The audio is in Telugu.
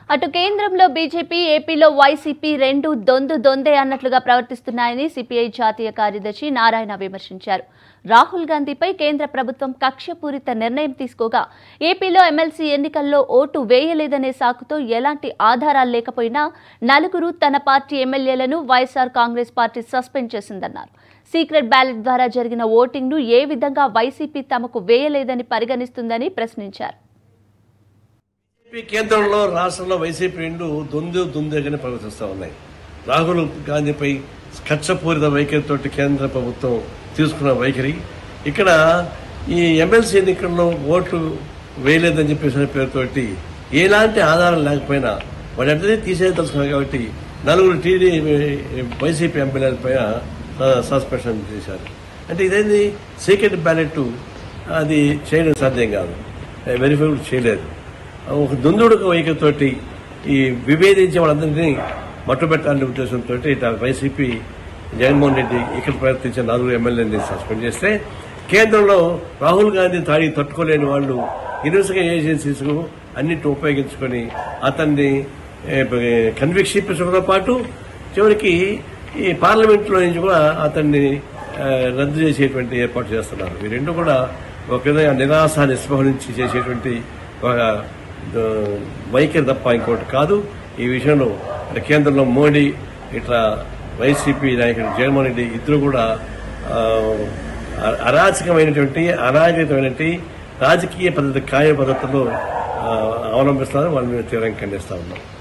అటు కేంద్రంలో బీజేపీ ఏపీలో వైసీపీ రెండు దొందు దొందే అన్నట్లుగా ప్రవర్తిస్తున్నాయని సిపిఐ జాతీయ కార్యదర్శి నారాయణ విమర్శించారు రాహుల్ గాంధీపై కేంద్ర ప్రభుత్వం కక్షపూరిత నిర్ణయం తీసుకోగా ఏపీలో ఎమ్మెల్సీ ఎన్నికల్లో ఓటు వేయలేదనే సాకుతో ఎలాంటి ఆధారాలు లేకపోయినా నలుగురు తన పార్టీ ఎమ్మెల్యేలను వైఎస్ఆర్ కాంగ్రెస్ పార్టీ సస్పెండ్ చేసిందన్నారు సీక్రెట్ బ్యాలెట్ ద్వారా జరిగిన ఓటింగ్ను ఏ విధంగా వైసీపీ తమకు వేయలేదని పరిగణిస్తుందని ప్రశ్నించారు బీజేపీ కేంద్రంలో రాష్ట్రంలో వైసీపీ రెండు దొందు దుందేగానే ప్రవర్తిస్తూ ఉన్నాయి రాహుల్ గాంధీపై కక్షపూరిత వైఖరితో కేంద్ర ప్రభుత్వం తీసుకున్న వైఖరి ఇక్కడ ఈ ఎమ్మెల్సీ ఎన్నికల్లో ఓట్లు వేయలేదని చెప్పేసిన పేరుతోటి ఎలాంటి ఆధారం లేకపోయినా వాడంటే తీసేయదలుచుకున్నారు కాబట్టి నలుగురు టీడీ వైసీపీ ఎమ్మెల్యేల పైన సస్పెన్షన్ చేశారు అంటే ఇదేంది సీక్రెట్ బ్యాలెట్ అది చేయడం సాధ్యం కాదు వెరిఫై కూడా చేయలేదు ఒక దుందుడుక వైఖరితోటి ఈ విభేదించే వాళ్ళందరినీ మట్టుబెట్టాలనే ఉద్దేశంతో ఇట్లా వైసీపీ జగన్మోహన్ రెడ్డి ఇక్కడ ప్రవర్తించిన నలుగురు ఎమ్మెల్యేని సస్పెండ్ చేస్తే కేంద్రంలో రాహుల్ గాంధీ తాడి తట్టుకోలేని వాళ్ళు ఇన్వెస్టిగేషన్ ఏజెన్సీస్ అన్నిటిని ఉపయోగించుకొని అతన్ని కన్విక్స్ చేపించడంతో పాటు చివరికి ఈ పార్లమెంట్లో నుంచి కూడా అతన్ని ఆ, రద్దు చేసేటువంటి ఏర్పాటు చేస్తున్నారు ఈ రెండు కూడా ఒక విధంగా నిరాశ నిస్పృహ నుంచి చేసేటువంటి ఒక ఆ, వైఖరి తప్ప ఇంకోటి కాదు ఈ విషయంలో కేంద్రంలో మోడీ ఇట్లా వైసీపీ నాయకుడు జగన్మోహన్ రెడ్డి ఇద్దరు కూడా ఆ, అ- అరాచకమైనటువంటి అనాగరికమైనటువంటి రాజకీయ పద్ధతి కార్య పద్ధతుల్లో ఆ, అవలంబిస్తున్నారు వాళ్ళని మేము తీవ్రంగా ఖండిస్తా ఉన్నాం